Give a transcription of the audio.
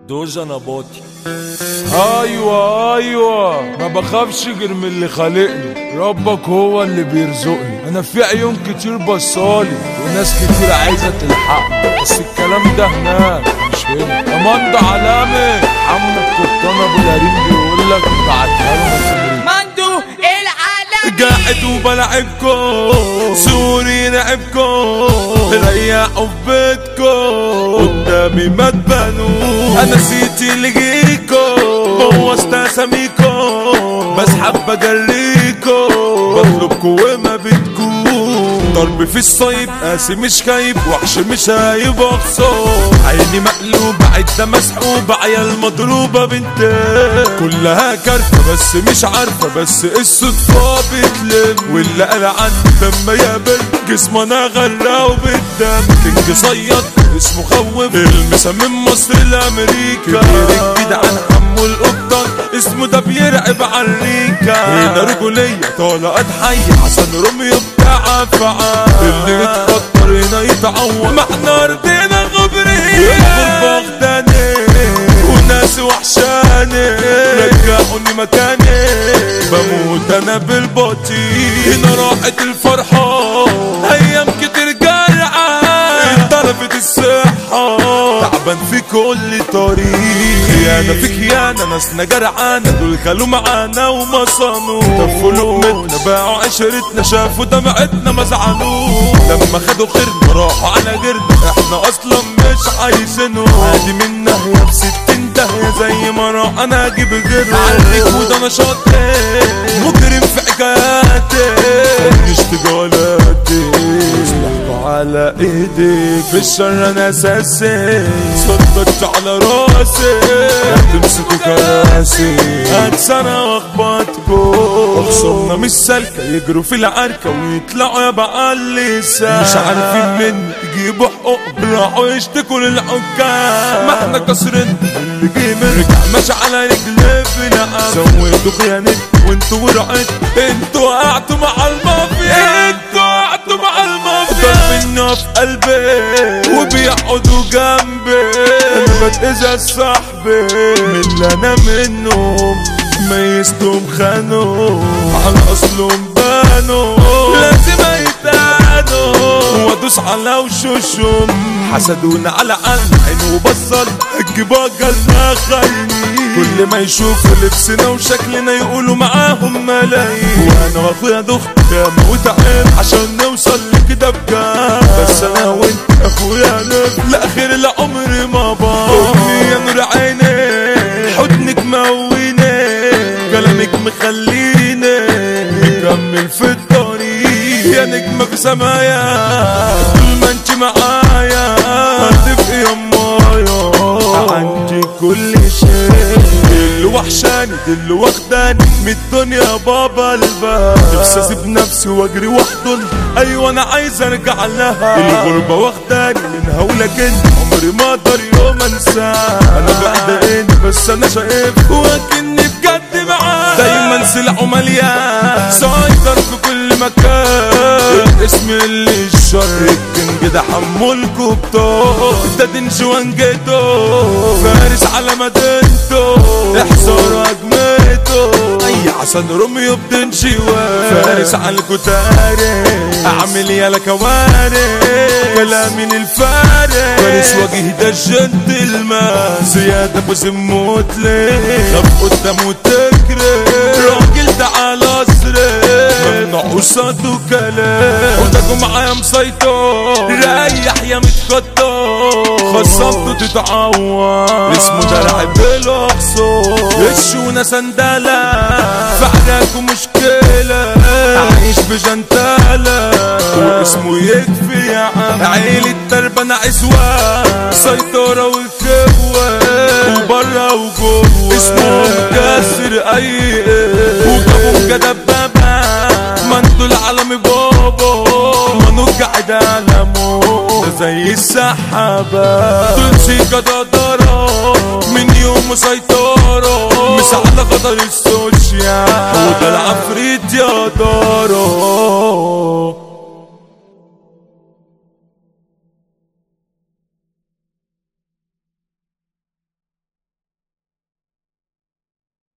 دوجا نباطي ايوه ايوه ما بخافش غير من اللي خالقني ربك هو اللي بيرزقني انا في عيون كتير بصالي وناس كتير عايزه تلحقني بس الكلام ده هناك مش هنا كمان علامه عم القبطان ابو الهريم بيقول لك بعتها له من مندو العالم قاعد وبلعبكو سوري لعبكو ريحوا في بيتكو قدامي ما تبانوا انا نسيتي لقيكو بوظت اساميكو بسحب بجريكو بطلبكو وما بتكو ضرب في الصيب قاسي مش خايب وحش مش هايب اخصو عيني مقلوبة عدة مسحوبة عيال مضروبة بنت كلها كارثة بس مش عارفة بس الصدفة بتلم واللي قال عني لما يقابل جسمه انا غرقه بالدم كينج صياد اسمه خوف المسا من مصر لامريكا كبير الجديد عن عمو القبطان اسمه ده بيرعب عالريكا هنا رجولية طالعة حية حسن روميو بتاع فعال اللي يتخطر هنا يتعور ما احنا ارضنا غبرية الغربة وناس وحشاني رجعوني مكاني بموت انا بالبطيء هنا راحت الفرحة ايام كتير جرعة اتضربت الصحة تعبان في كل طريق خيانة في خيانة ناسنا جرعانة دول خلوا معانا وما صانوا طفوا لقمتنا باعوا عشرتنا شافوا دمعتنا ما زعلوش لما خدوا خيرنا راحوا على غيرنا احنا اصلا مش عايزينه عادي منا هي في ستين داهية زي ما راح انا اجيب غيره عليك وده نشاط مجرم في حكاياتي مش تجالاتي سلاحكوا على ايديك في الشر انا اساسي صدقت على راسي تمسكوا كراسي هتسنى واخبطكوا اخصمنا مش سالكة يجروا في العركة ويطلعوا يا بقى اللسان مش عارفين مني يجيبوا حقوق راحوا يشتكوا للحكام ما احنا كسرنا اللي جه من رجع ماشي على رجلي بنقام سويتوا خيانات وانتوا ورعت انتوا وقعتوا مع المافيا انتوا وقعتوا مع المافيا ضرب النار في قلبي وبيقعدوا جنبي انا بتأذى صاحبي من اللي انا منهم ميزتهم خانوا على اصلهم بانوا لازم يتعانوا وادوس على وشوشهم حسدونا على قلب عين وبصل الجبا جالنا خاينين كل ما يشوفوا لبسنا وشكلنا يقولوا معاهم ملايين وانا واخويا دخت يا موت عين عشان نوصل لكده بجد بس انا وانت اخويا نف لاخر العمر ما بقى امي يا نور عيني حضنك مويني كلامك مخليني مكمل في الطريق يا نجمة في سمايا طول ما انت معايا هتبقي يمايا عندي كل شيء اللي وحشاني دي اللي واخداني من الدنيا بابا الباب نفسي اسيب نفسي واجري واحضن ايوه انا عايز ارجع لها الغربة واخداني منها ولكن عمري ما اقدر يوم انساها انا بعدين بس انا شايف وكني بجد معاه دايما سلعه مليان سيطر في كل مكان الاسم اللي الشر الكنج ده حمولكوا بطول ده دنش وانجته فارس على مدينته احذروا هجمته اي حسن روميو بدنشي فارس على الكتاري اعمل يالا كواري كلامي للفارس فارس وجه ده الجنتلمان زيادة بسموت ليه خاف قدامه تكره راجل ده على اسره ممنوع قصاده كلام خدكوا معايا مسيطر ريح يا متخطر خصمته تتعور اسمه درع بالاقصر الشونة سندلة فعلاكوا مشكلة عايش بجنتالة واسمه يكفي يا عم عيلة تربة عزوة سيطرة وخوة وبرا وجوه اسمه مكسر اي وجابوا كدبابة ما انتوا العالم بابا ما قاعد علمه ده زي السحابة تمشي جدادرة من يوم مسيطرة مش على قدر السوشيال وده العفريت يا دارو